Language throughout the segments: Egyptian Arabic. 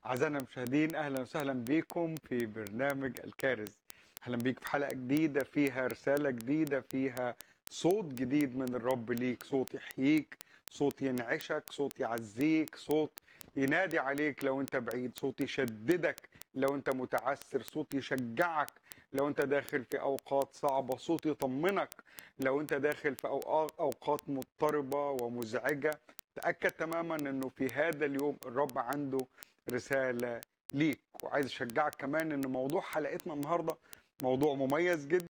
أعزائنا المشاهدين أهلا وسهلا بكم في برنامج الكارز أهلا بيك في حلقة جديدة فيها رسالة جديدة فيها صوت جديد من الرب ليك صوت يحييك صوت ينعشك صوت يعزيك صوت ينادي عليك لو انت بعيد صوت يشددك لو انت متعسر صوت يشجعك لو انت داخل في اوقات صعبة صوت يطمنك لو انت داخل في أوقات- اوقات مضطربة ومزعجة تأكد تماما انه في هذا اليوم الرب عنده رسالة ليك وعايز اشجعك كمان ان موضوع حلقتنا النهاردة موضوع مميز جدا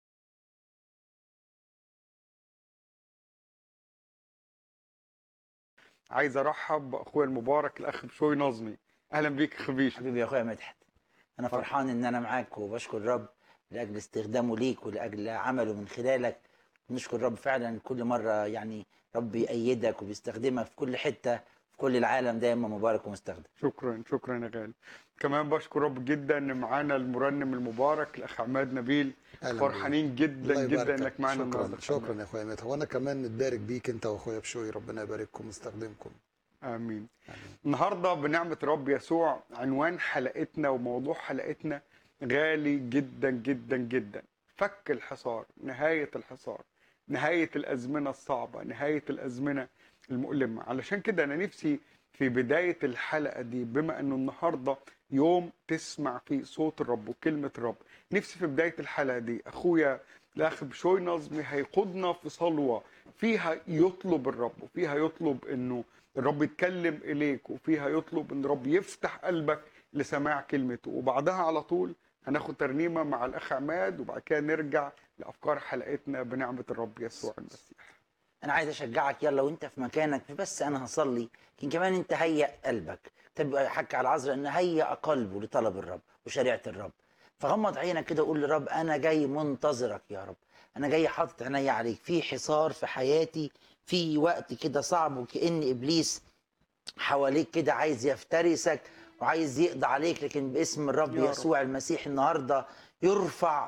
عايز ارحب باخويا المبارك الاخ بشوي نظمي اهلا بيك يا خبيش حبيبي يا اخويا مدحت انا فرحان ان انا معاك وبشكر الرب لاجل استخدامه ليك ولاجل عمله من خلالك نشكر الرب فعلا كل مره يعني رب يأيدك وبيستخدمك في كل حته في كل العالم دايما مبارك ومستخدم شكرا شكرا يا غالي كمان بشكر رب جدا ان معانا المرنم المبارك الاخ عماد نبيل أهلاً فرحانين جدا الله جدا يباركك. انك معانا شكرا النهارده شكرا يا اخويا مدحت وانا كمان نتبارك بيك انت واخويا بشوي ربنا يبارككم ويستخدمكم امين آمين. النهارده بنعمه رب يسوع عنوان حلقتنا وموضوع حلقتنا غالي جدا جدا جدا فك الحصار نهايه الحصار نهايه الازمنه الصعبه نهايه الازمنه المؤلمه علشان كده انا نفسي في بدايه الحلقه دي بما انه النهارده يوم تسمع فيه صوت الرب وكلمه الرب نفسي في بدايه الحلقه دي اخويا الاخ بشوي نظمي هيقودنا في صلوه فيها يطلب الرب وفيها يطلب انه الرب يتكلم اليك وفيها يطلب ان الرب يفتح قلبك لسماع كلمته وبعدها على طول هناخد ترنيمه مع الاخ عماد وبعد كده نرجع لافكار حلقتنا بنعمه الرب يسوع المسيح انا عايز اشجعك يلا وانت في مكانك مش بس انا هصلي لكن كمان انت هيئ قلبك تبقى حكي على العذراء ان هيئ قلبه لطلب الرب وشريعه الرب فغمض عينك كده وقول للرب انا جاي منتظرك يا رب انا جاي حاطط عينيا عليك في حصار في حياتي في وقت كده صعب وكأن ابليس حواليك كده عايز يفترسك وعايز يقضي عليك لكن باسم الرب يا رب. يسوع المسيح النهارده يرفع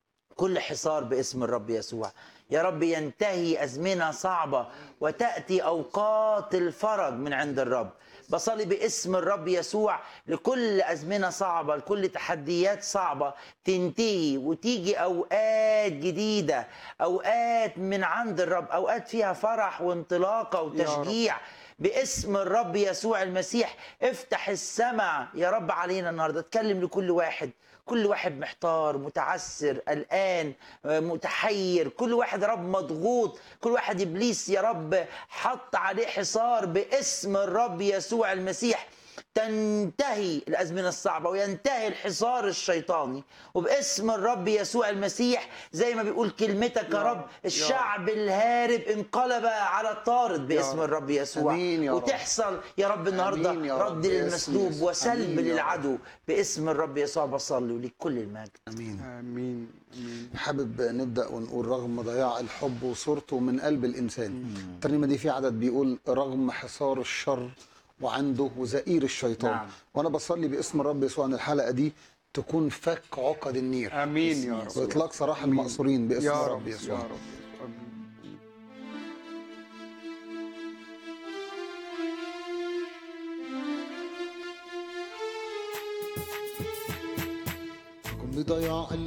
كل حصار باسم الرب يسوع يا رب ينتهي أزمنة صعبة وتأتي أوقات الفرج من عند الرب بصلي باسم الرب يسوع لكل أزمنة صعبة لكل تحديات صعبة تنتهي وتيجي أوقات جديدة أوقات من عند الرب أوقات فيها فرح وانطلاقة وتشجيع باسم الرب يسوع المسيح افتح السماء يا رب علينا النهارده اتكلم لكل واحد كل واحد محتار متعسر قلقان آه، متحير كل واحد يا رب مضغوط كل واحد ابليس يا رب حط عليه حصار باسم الرب يسوع المسيح تنتهي الازمنه الصعبه وينتهي الحصار الشيطاني وباسم الرب يسوع المسيح زي ما بيقول كلمتك يا يا رب رب. الشعب الهارب انقلب على الطارد باسم رب. الرب يسوع آمين يا رب. وتحصل يا رب النهارده آمين يا رب. رد باسم للمسلوب يسوع. وسلب آمين يا رب. للعدو باسم الرب يسوع بصلي وليك كل المجد امين امين امين حابب نبدا ونقول رغم ضياع الحب وصورته من قلب الانسان الترنيمه دي في عدد بيقول رغم حصار الشر وعنده وزئير الشيطان نعم. وانا بصلي باسم الرب يسوع ان الحلقه دي تكون فك عقد النير امين يا رب واطلاق سراح المأسورين باسم يا الرب رب يسوع يا رب آمين. رغم ضياع